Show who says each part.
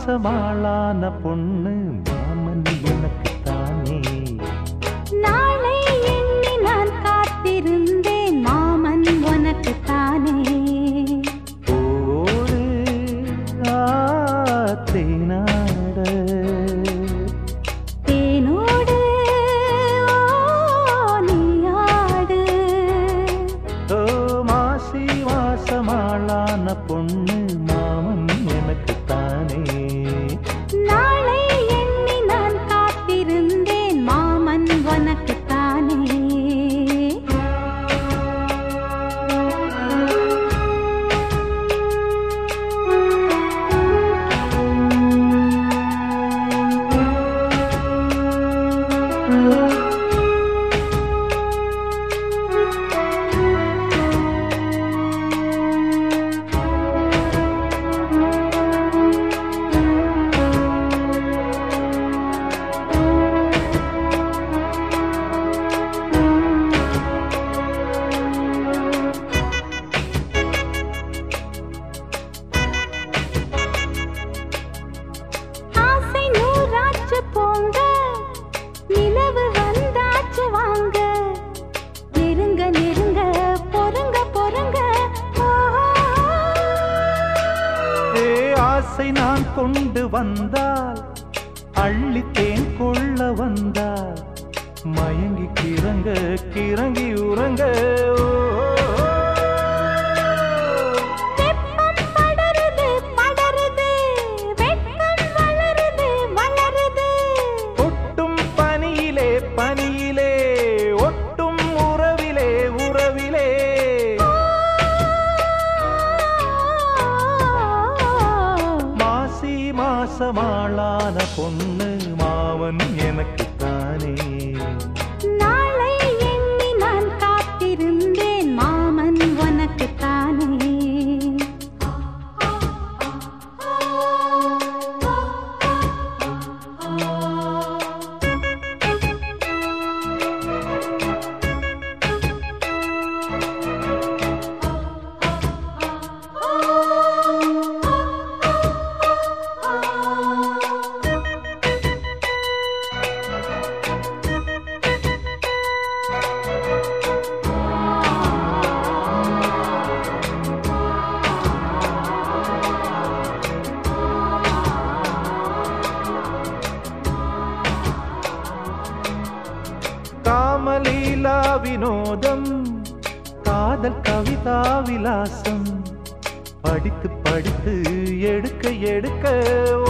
Speaker 1: மாசமாளான பொண்ணு மாமன் எனக்கு தானே
Speaker 2: நாளை எண்ணி நான் காத்திருந்தேன் மாமன் உனக்கு தானே
Speaker 1: ஓடு ஆத்தேனாட
Speaker 2: தேனோடு ஓ, நீயாடு
Speaker 1: ஓ மாசி மாசமாளான பொண்ணு மாமன் எனக்கு தானே
Speaker 2: நாளை எண்ணி நான் காத்திருந்தேன் மாமன் உனக்கு தானே ஆசை நூறாச்சு போங்க நிலவு வந்தாச்சு வாங்க நெருங்க நெருங்க பொறுங்க பொறுங்க ஓஹோ.
Speaker 1: ஏ ஆசை நான் கொண்டு வந்தால் அள்ளித்தேன் கொள்ள வந்தால் மயங்கி கிறங்க கிறங்கி உறங்க ஓ,
Speaker 2: வெப்பம் படருது படருது வெட்கம் வளருது வளருது
Speaker 1: ஒட்டும் பனியிலே பனியிலே ஒட்டும் உறவிலே உறவிலே மாசி மாசமாளான பொண்ணு மாவன் எனக்கு தானே
Speaker 2: நாளை எண்ணி நான் காத்திருந்தேன் மாமன் உனக்கு தானே
Speaker 1: காமலீலா வினோதம் காதல் கவிதா விலாசம் படித்து படித்து எடுக்க எடுக்க